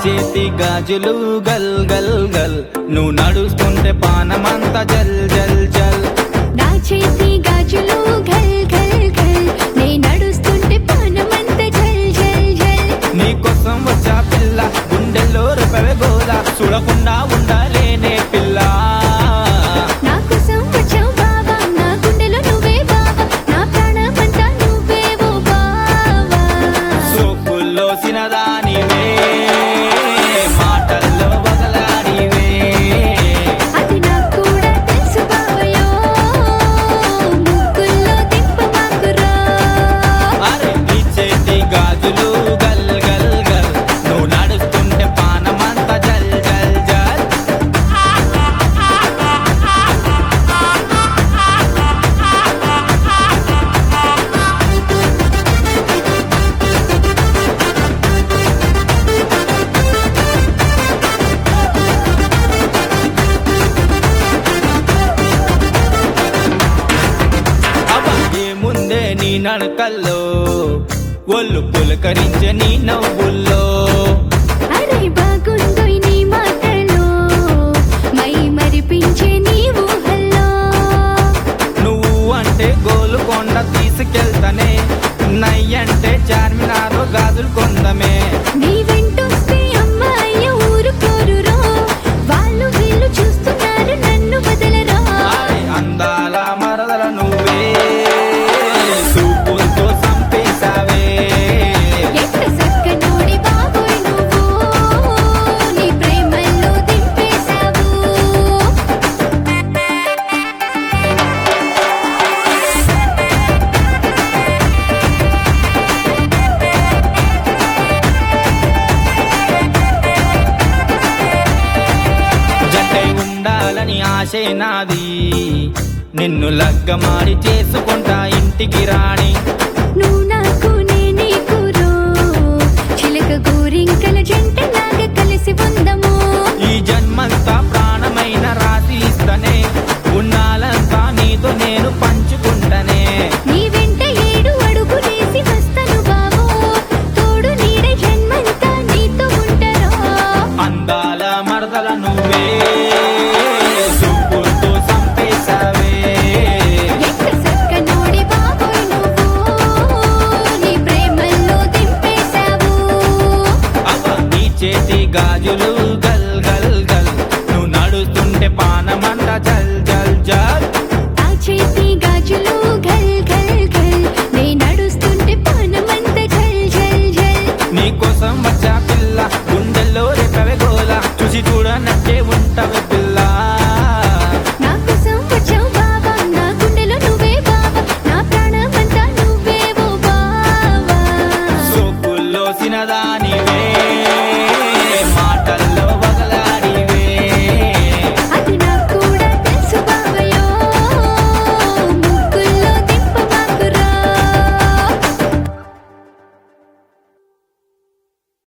చేతి గాజులు గల్ గల్ గల్ నువ్వు నడుస్తుంటే పానమంత జల్ జల్ జల్ నా చేతి గాజులు ఘల్ ఘల్ ఘల్ నే నడుస్తుంటే పానమంత జల్ జల్ జల్ నీకోసం వచ్చా పిల్ల గుండెల్లో రేపవే గోదా చూడకుండా ఉండాలేనే పిల్ల నా కోసం వచ్చావు బావా నా గుండెలో నువ్వే బావా నా ప్రాణమంతా నువ్వే ఓ బావా సోపుల్లో సినదానివే మాటల్లో బదలాడివే అది నాకు కూడా తెలుసు బావయో ముగ్గుల్లో దింపమాకురా అరే నీ చేతి గాజులు గల్ గల్ గల్ నువ్వు నడుస్తుంటే పానమంత జల్ జల్ జల్ అబ్బా ఏముందే నీ నడకల్లో ఒళ్ళు పులకరించే నీ నవ్వుల్లో అరే బాగుందో నీ మాటలో మై మరిపించే నీ ఊహల్లో నువ్వు అంటే గోలుకొండ తీసుకెళ్తానే నయ్యంటే చార్మినార్ గాజులు కొందమే నీ వెంటొస్తే అమ్మాయి ఊరుకోరురో వాళ్ళు వీళ్ళు చూస్తున్నారు నన్ను వదలరా ఆయ్ అందాల మరదల నువ్వే సూపులతో సంపేశావే ఎంత చక్కనోడి బాబోయ్ నువ్వు నీ ప్రేమల్లో దింపేశావు జంటై ఉండాలని ఆశే నాది నిన్ను లగ్గమాడి చేసుకుంటా ఇంటికి రాణి నువ్వు నాకు నేనే కూరో చిలక గోరింకల జంటలాగా కలిసి ఉందము ఈ జన్మంతా ప్రాణమైన రాసి ఇస్తనే ఉన్నాలంతా నీతో నేను పంచుకుంటనే నీ వెంట ఏడు అడుగులేసి వస్తాను బావో తోడు నీడే జన్మంతా నీతో ఉంటారా అందాల మరదల నువ్వే సూపులతో సంపేశావే ఎంత చక్కనోడి బాబోయ్ నువ్వు నీ ప్రేమల్లో దింపేశావు అవ్వ నీ చేతి గాజులు గల్ గల్ గల్ నువ్వు నడుస్తుంటే పానమంట జల్ జల్ జల్ ఆ చేతి గాజులు ఘల్ ఘల్ ఘల్ నే నడుస్తుంటే పానమంత ఝల్ ఝల్ ఝల్ నీకోసం వచ్చా పిల్ల గుండెల్లో రేపవే గోల చూసి చూడనట్టే ఉంటావే పిల్ల